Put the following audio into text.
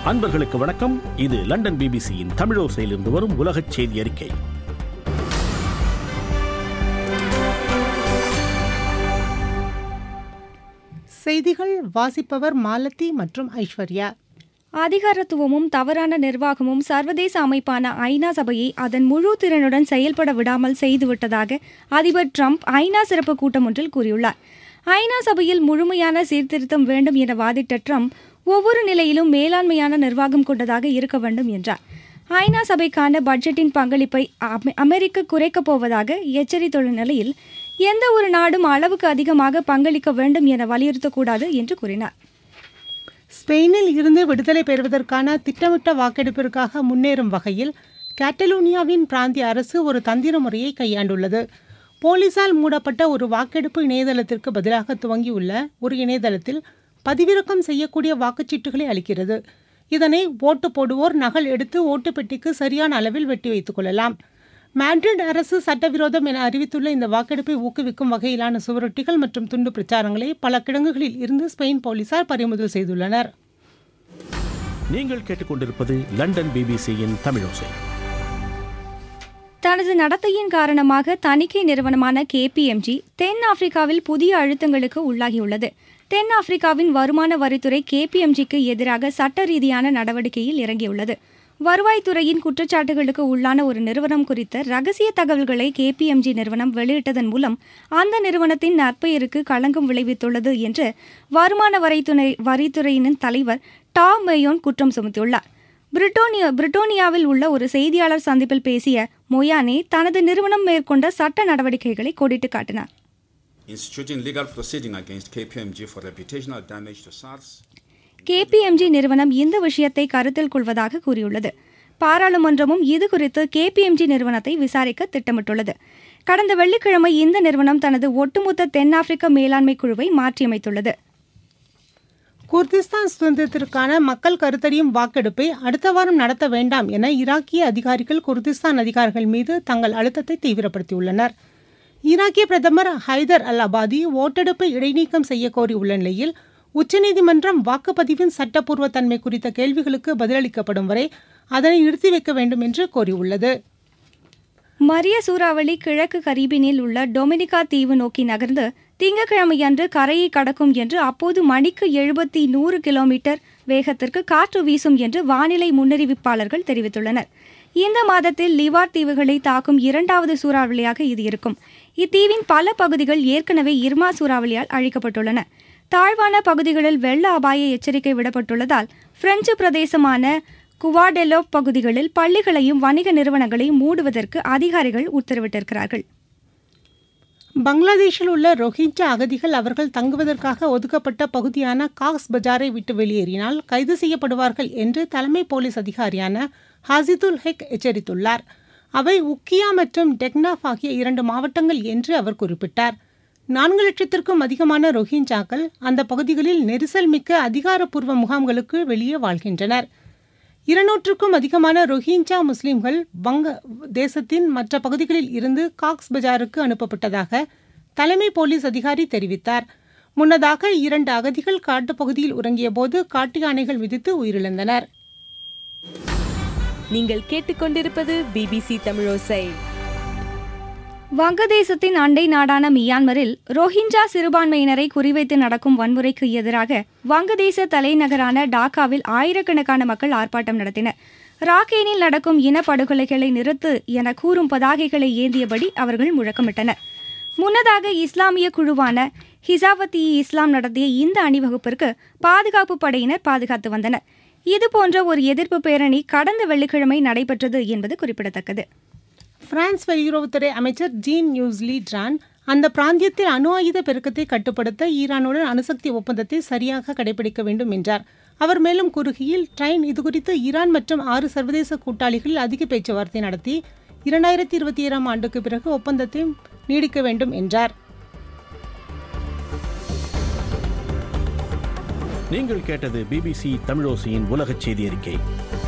அன்பர்களுக்கு வணக்கம் இது லண்டன் பிபிசியின் தமிழோசையிலிருந்து வரும் உலகச் செய்தி அறிக்கை செய்திகள் வாசிப்பவர் மாலதி மற்றும் ஐஸ்வர்யா அதிகாரத்துவமும் தவறான நிர்வாகமும் சர்வதேச அமைப்பான ஐநா சபையை அதன் முழு திறனுடன் செயல்பட விடாமல் செய்துவிட்டதாக அதிபர் ட்ரம்ப் ஐநா சிறப்பு கூட்டம் ஒன்றில் கூறியுள்ளார் ஐநா சபையில் முழுமையான சீர்திருத்தம் வேண்டும் என வாதிட்ட ட்ரம்ப் ஒவ்வொரு நிலையிலும் மேலாண்மையான நிர்வாகம் கொண்டதாக இருக்க வேண்டும் என்றார் ஐநா சபைக்கான பட்ஜெட்டின் பங்களிப்பை அமெ- அமெரிக்கா குறைக்கப் போவதாக எச்சரித்துள்ள நிலையில் எந்த ஒரு நாடும் அளவுக்கு அதிகமாக பங்களிக்க வேண்டும் என வலியுறுத்தக்கூடாது என்று கூறினார் ஸ்பெயினில் இருந்து விடுதலை பெறுவதற்கான திட்டமிட்ட வாக்கெடுப்பிற்காக முன்னேறும் வகையில் கேட்டலோனியாவின் பிராந்திய அரசு ஒரு தந்திர முறையை கையாண்டுள்ளது போலீசால் மூடப்பட்ட ஒரு வாக்கெடுப்பு இணையதளத்திற்கு பதிலாக துவங்கியுள்ள ஒரு இணையதளத்தில் பதிவிறக்கம் செய்யக்கூடிய வாக்குச்சீட்டுகளை அளிக்கிறது இதனை ஓட்டு போடுவோர் நகல் எடுத்து ஓட்டுப் பெட்டிக்கு சரியான அளவில் வெட்டி வைத்துக் கொள்ளலாம் மேட்ரிட் அரசு சட்டவிரோதம் என அறிவித்துள்ள இந்த வாக்கெடுப்பை ஊக்குவிக்கும் வகையிலான சுவரொட்டிகள் மற்றும் துண்டு பிரச்சாரங்களை பல கிடங்குகளில் இருந்து ஸ்பெயின் போலீசார் பறிமுதல் செய்துள்ளனர் நீங்கள் கேட்டுக்கொண்டிருப்பது லண்டன் பிபிசியின் தமிழோசை தனது நடத்தையின் காரணமாக தணிக்கை நிறுவனமான கேபிஎம்ஜி தென் ஆப்பிரிக்காவில் புதிய அழுத்தங்களுக்கு உள்ளாகியுள்ளது தென் ஆப்பிரிக்காவின் வருமான வரித்துறை கேபிஎம்ஜிக்கு எதிராக சட்ட ரீதியான நடவடிக்கையில் இறங்கியுள்ளது வருவாய்த்துறையின் குற்றச்சாட்டுகளுக்கு உள்ளான ஒரு நிறுவனம் குறித்த ரகசிய தகவல்களை கேபிஎம்ஜி நிறுவனம் வெளியிட்டதன் மூலம் அந்த நிறுவனத்தின் நற்பெயருக்கு களங்கம் விளைவித்துள்ளது என்று வருமான வரித்துறை வரித்துறையின் தலைவர் டாம் மேயோன் குற்றம் சுமத்தியுள்ளார் பிரிட்டோனியா பிரிட்டோனியாவில் உள்ள ஒரு செய்தியாளர் சந்திப்பில் பேசிய மொயானே தனது நிறுவனம் மேற்கொண்ட சட்ட நடவடிக்கைகளை கோடிட்டு காட்டினார் instituting legal proceeding against KPMG for reputational damage to SARS. KPMG நிறுவனம் இந்த விஷயத்தை கருத்தில் கொள்வதாக கூறியுள்ளது பாராளுமன்றமும் இது குறித்து கேபிஎம்ஜி நிறுவனத்தை விசாரிக்க திட்டமிட்டுள்ளது கடந்த வெள்ளிக்கிழமை இந்த நிறுவனம் தனது ஒட்டுமொத்த தென்னாப்பிரிக்க மேலாண்மை குழுவை மாற்றியமைத்துள்ளது குர்திஸ்தான் சுதந்திரத்திற்கான மக்கள் கருத்தறியும் வாக்கெடுப்பை அடுத்த வாரம் நடத்த வேண்டாம் என ஈராக்கிய அதிகாரிகள் குர்திஸ்தான் அதிகாரிகள் மீது தங்கள் அழுத்தத்தை தீவிரப்படுத்தியுள்ளனர் ஈராக்கிய பிரதமர் ஹைதர் அல் அபாதி ஓட்டெடுப்பை இடைநீக்கம் செய்ய கோரியுள்ள நிலையில் உச்சநீதிமன்றம் வாக்குப்பதிவின் சட்டப்பூர்வ தன்மை குறித்த கேள்விகளுக்கு பதிலளிக்கப்படும் வரை அதனை நிறுத்தி வைக்க வேண்டும் என்று கோரியுள்ளது மரிய சூறாவளி கிழக்கு கரீபினில் உள்ள டொமினிகா தீவு நோக்கி நகர்ந்து திங்கட்கிழமையன்று கரையை கடக்கும் என்று அப்போது மணிக்கு எழுபத்தி நூறு கிலோமீட்டர் வேகத்திற்கு காற்று வீசும் என்று வானிலை முன்னறிவிப்பாளர்கள் தெரிவித்துள்ளனர் இந்த மாதத்தில் லிவார் தீவுகளை தாக்கும் இரண்டாவது சூறாவளியாக இது இருக்கும் இத்தீவின் பல பகுதிகள் ஏற்கனவே இர்மா சூறாவளியால் அழிக்கப்பட்டுள்ளன தாழ்வான பகுதிகளில் வெள்ள அபாய எச்சரிக்கை விடப்பட்டுள்ளதால் பிரெஞ்சு பிரதேசமான குவாடெலோ பகுதிகளில் பள்ளிகளையும் வணிக நிறுவனங்களையும் மூடுவதற்கு அதிகாரிகள் உத்தரவிட்டிருக்கிறார்கள் பங்களாதேஷில் உள்ள ரோஹிஞ்சா அகதிகள் அவர்கள் தங்குவதற்காக ஒதுக்கப்பட்ட பகுதியான காக்ஸ் பஜாரை விட்டு வெளியேறினால் கைது செய்யப்படுவார்கள் என்று தலைமை போலீஸ் அதிகாரியான ஹாசிதுல் ஹெக் எச்சரித்துள்ளார் அவை உக்கியா மற்றும் டெக்னாஃப் ஆகிய இரண்டு மாவட்டங்கள் என்று அவர் குறிப்பிட்டார் நான்கு லட்சத்திற்கும் அதிகமான ரோஹிஞ்சாக்கள் அந்த பகுதிகளில் நெரிசல் மிக்க அதிகாரப்பூர்வ முகாம்களுக்கு வெளியே வாழ்கின்றனர் இருநூற்றுக்கும் அதிகமான ரோஹிஞ்சா முஸ்லிம்கள் வங்க தேசத்தின் மற்ற பகுதிகளில் இருந்து காக்ஸ் பஜாருக்கு அனுப்பப்பட்டதாக தலைமை போலீஸ் அதிகாரி தெரிவித்தார் முன்னதாக இரண்டு அகதிகள் காட்டுப்பகுதியில் உறங்கிய போது காட்டு யானைகள் விதித்து உயிரிழந்தனர் நீங்கள் கேட்டுக்கொண்டிருப்பது பிபிசி தமிழோசை வங்கதேசத்தின் அண்டை நாடான மியான்மரில் ரோஹிஞ்சா சிறுபான்மையினரை குறிவைத்து நடக்கும் வன்முறைக்கு எதிராக வங்கதேச தலைநகரான டாக்காவில் ஆயிரக்கணக்கான மக்கள் ஆர்ப்பாட்டம் நடத்தினர் ராக்கேனில் நடக்கும் இனப்படுகொலைகளை நிறுத்து என கூறும் பதாகைகளை ஏந்தியபடி அவர்கள் முழக்கமிட்டனர் முன்னதாக இஸ்லாமிய குழுவான ஹிசாவத் இ இஸ்லாம் நடத்திய இந்த அணிவகுப்பிற்கு பாதுகாப்பு படையினர் பாதுகாத்து வந்தனர் இதுபோன்ற ஒரு எதிர்ப்பு பேரணி கடந்த வெள்ளிக்கிழமை நடைபெற்றது என்பது குறிப்பிடத்தக்கது பிரான்ஸ் வெளியுறவுத்துறை அமைச்சர் ஜீன் நியூஸ்லி ட்ரான் அந்த பிராந்தியத்தில் அணு ஆயுத பெருக்கத்தை கட்டுப்படுத்த ஈரானுடன் அணுசக்தி ஒப்பந்தத்தை சரியாக கடைபிடிக்க வேண்டும் என்றார் அவர் மேலும் கூறுகையில் ட்ரைன் இதுகுறித்து ஈரான் மற்றும் ஆறு சர்வதேச கூட்டாளிகள் அதிக பேச்சுவார்த்தை நடத்தி இரண்டாயிரத்தி இருபத்தி ஏழாம் ஆண்டுக்கு பிறகு ஒப்பந்தத்தை நீடிக்க வேண்டும் என்றார் நீங்கள் கேட்டது பிபிசி தமிழோசையின் உலகச் செய்தி அறிக்கை